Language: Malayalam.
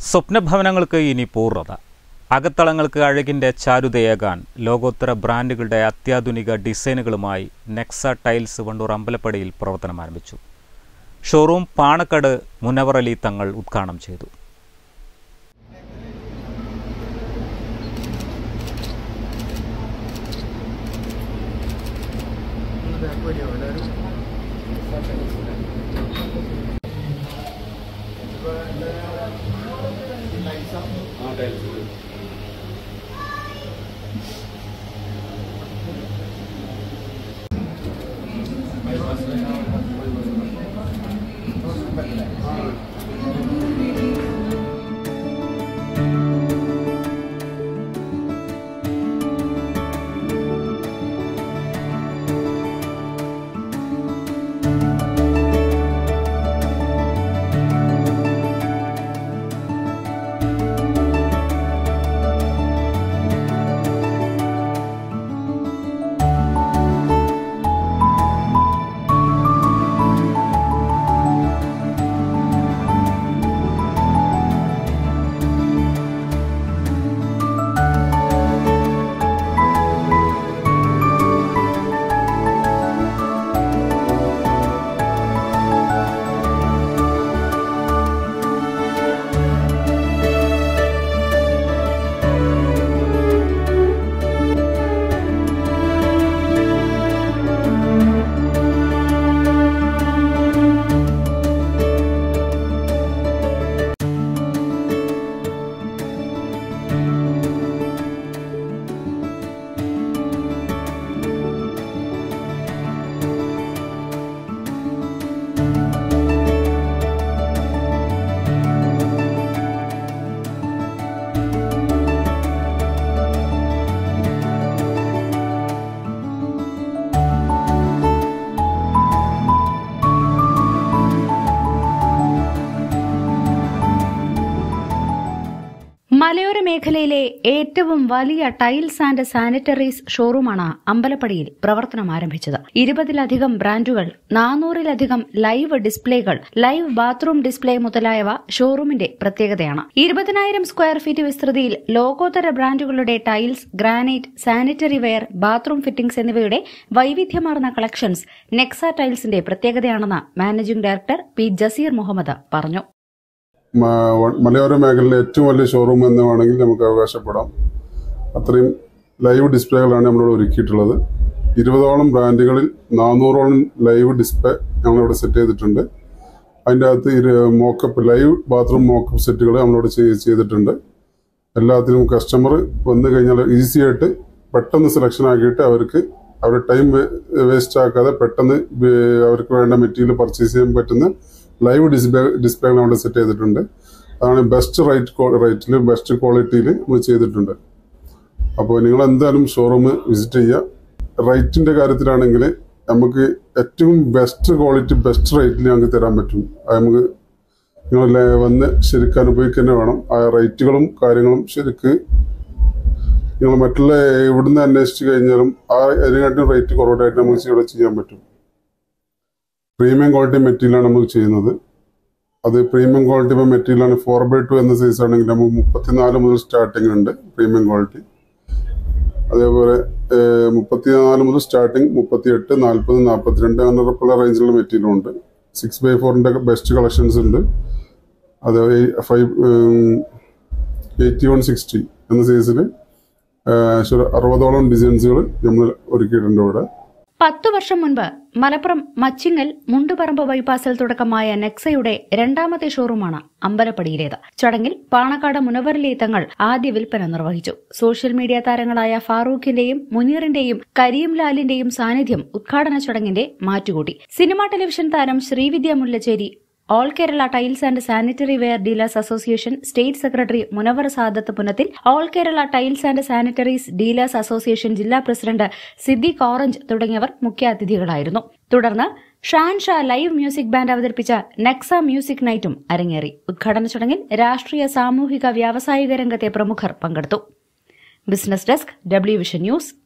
സ്വപ്നഭവനങ്ങൾക്ക് ഇനി പൂർണ്ണത അകത്തളങ്ങൾക്ക് അഴകിൻ്റെ ചാരുതയേകാൻ ലോകോത്തര ബ്രാൻഡുകളുടെ അത്യാധുനിക ഡിസൈനുകളുമായി നെക്സ ടൈൽസ് വണ്ടൂർ അമ്പലപ്പടിയിൽ പ്രവർത്തനം ആരംഭിച്ചു ഷോറൂം പാണക്കട് മുനവർ അലി തങ്ങൾ ഉദ്ഘാടനം ചെയ്തു മലയോര മേഖലയിലെ ഏറ്റവും വലിയ ടൈൽസ് ആൻഡ് സാനിറ്ററീസ് ഷോറൂമാണ് അമ്പലപ്പടിയിൽ പ്രവർത്തനം ആരംഭിച്ചത് ഇരുപതിലധികം ബ്രാൻഡുകൾ നാനൂറിലധികം ലൈവ് ഡിസ്പ്ലേകൾ ലൈവ് ബാത്റൂം ഡിസ്പ്ലേ മുതലായവ ഷോറൂമിന്റെ പ്രത്യേകതയാണ് ഇരുപതിനായിരം സ്ക്വയർ ഫീറ്റ് വിസ്തൃതിയിൽ ലോകോത്തര ബ്രാൻഡുകളുടെ tiles granite sanitary ware bathroom fittings എന്നിവയുടെ വൈവിധ്യമാർന്ന കളക്ഷൻസ് നെക്സ ടൈൽസിന്റെ പ്രത്യേകതയാണെന്ന് managing director P Jaseer Muhammad പറഞ്ഞു മ- മലയോര മേഖലയിലെ ഏറ്റവും വലിയ ഷോറൂം എന്ന് വേണമെങ്കിൽ നമുക്ക് അവകാശപ്പെടാം അത്രയും ലൈവ് ഡിസ്പ്ലേകളാണ് നമ്മളിവിടെ ഒരുക്കിയിട്ടുള്ളത് ഇരുപതോളം ബ്രാൻഡുകളിൽ നാനൂറോളം ലൈവ് ഡിസ്പ്ലേ ഞങ്ങളിവിടെ സെറ്റ് ചെയ്തിട്ടുണ്ട് അതിൻ്റെ അകത്ത് ഇരു മോക്കപ്പ് ലൈവ് ബാത്റൂം മോക്കപ്പ് സെറ്റുകൾ നമ്മളിവിടെ ചെയ്- ചെയ്തിട്ടുണ്ട് എല്ലാത്തിനും കസ്റ്റമർ വന്നു കഴിഞ്ഞാൽ ഈസി ആയിട്ട് പെട്ടെന്ന് സെലക്ഷൻ ആക്കിയിട്ട് അവർക്ക് അവരുടെ ടൈം വേസ്റ്റ് ആക്കാതെ പെട്ടെന്ന് വേ- അവർക്ക് വേണ്ട മെറ്റീരിയൽ പർച്ചേസ് ചെയ്യാൻ പറ്റുന്ന ലൈവ് ഡിസ്പ്ലേ ഡിസ്പ്ലേ നമ്മൾ സെറ്റ് ചെയ്തിട്ടുണ്ട് അതാണ് ബെസ്റ്റ് റേറ്റ് റേറ്റിൽ ബെസ്റ്റ് ക്വാളിറ്റിയിൽ നമ്മൾ ചെയ്തിട്ടുണ്ട് അപ്പോൾ നിങ്ങൾ എന്തായാലും ഷോറൂം വിസിറ്റ് ചെയ്യുക റേറ്റിന്റെ കാര്യത്തിലാണെങ്കിൽ നമുക്ക് ഏറ്റവും ബെസ്റ്റ് ക്വാളിറ്റി ബെസ്റ്റ് റേറ്റിൽ ഞങ്ങൾക്ക് തരാൻ പറ്റും അത് നമുക്ക് നിങ്ങൾ വന്ന് ശരിക്കും അനുഭവിക്കുക തന്നെ വേണം ആ റേറ്റുകളും കാര്യങ്ങളും ശരിക്ക് നിങ്ങൾ മറ്റുള്ള ഇവിടുന്ന് അന്വേഷിച്ച് കഴിഞ്ഞാലും ആ അതിനെക്കാട്ടും റേറ്റ് കുറവായിട്ട് നമുക്ക് ഇവിടെ ചെയ്യാൻ പറ്റും പ്രീമിയം ക്വാളിറ്റി മെറ്റീരിയലാണ് നമുക്ക് ചെയ്യുന്നത് അത് പ്രീമിയം ക്വാളിറ്റി ഇപ്പോൾ മെറ്റീരിയലാണ് ഫോർ ബൈ ടു എന്ന സൈസ് ആണെങ്കിൽ നമുക്ക് മുപ്പത്തിനാല് മുതൽ സ്റ്റാർട്ടിംഗ് ഉണ്ട് പ്രീമിയം ക്വാളിറ്റി അതേപോലെ ഏഹ്, മുപ്പത്തിനാല് മുതൽ സ്റ്റാർട്ടിംഗ് മുപ്പത്തിയെട്ട് നാൽപ്പത് നാൽപ്പത്തിരണ്ട് അങ്ങനെ പല റേഞ്ചിലുള്ള മെറ്റീരിയലും ഉണ്ട് സിക്സ് ബൈ ഫോറിൻ്റെ ബെസ്റ്റ് കളക്ഷൻസ് ഉണ്ട് അത് ഫൈവ് എയ്റ്റി വൺ സിക്സ്റ്റി എന്ന സൈസിൽ അറുപതോളം ഡിസൈൻസുകൾ നമ്മൾ ഒരുക്കിയിട്ടുണ്ട് ഇവിടെ പത്തു വർഷം മുൻപ് മലപ്പുറം മച്ചിങ്ങൽ മുണ്ടുപറമ്പ് ബൈപ്പാസിൽ തുടക്കമായ നെക്സയുടെ രണ്ടാമത്തെ ഷോറൂമാണ് അമ്പലപ്പടിയിലേത് ചടങ്ങിൽ പാണക്കാട് മുനവറിലെ തങ്ങൾ ആദ്യ വിൽപ്പന നിർവഹിച്ചു സോഷ്യൽ മീഡിയ താരങ്ങളായ ഫാറൂഖിന്റെയും മുനീറിന്റെയും കരീം ലാലിന്റെയും സാന്നിധ്യം ഉദ്ഘാടന ചടങ്ങിന്റെ മാറ്റുകൂട്ടി സിനിമാ ടെലിവിഷൻ താരം Srividya Mullacheri all Kerala tiles and sanitary ware dealers association state secretary Munavar Sadath Punathil all Kerala tiles and sanitaries dealers association ജില്ലാ പ്രസിഡന്റ് സിദ്ദീഖ് ഓറഞ്ച് തുടങ്ങിയവർ മുഖ്യാതിഥികളായിരുന്നു തുടർന്ന് Shan Shah live music band അവതരിപ്പിച്ച നെക്സ മ്യൂസിക് നൈറ്റും അരങ്ങേറി ഉദ്ഘാടന ചടങ്ങിൽ രാഷ്ട്രീയ സാമൂഹിക വ്യാവസായിക രംഗത്തെ പ്രമുഖർ പങ്കെടുത്തു business desk W vision news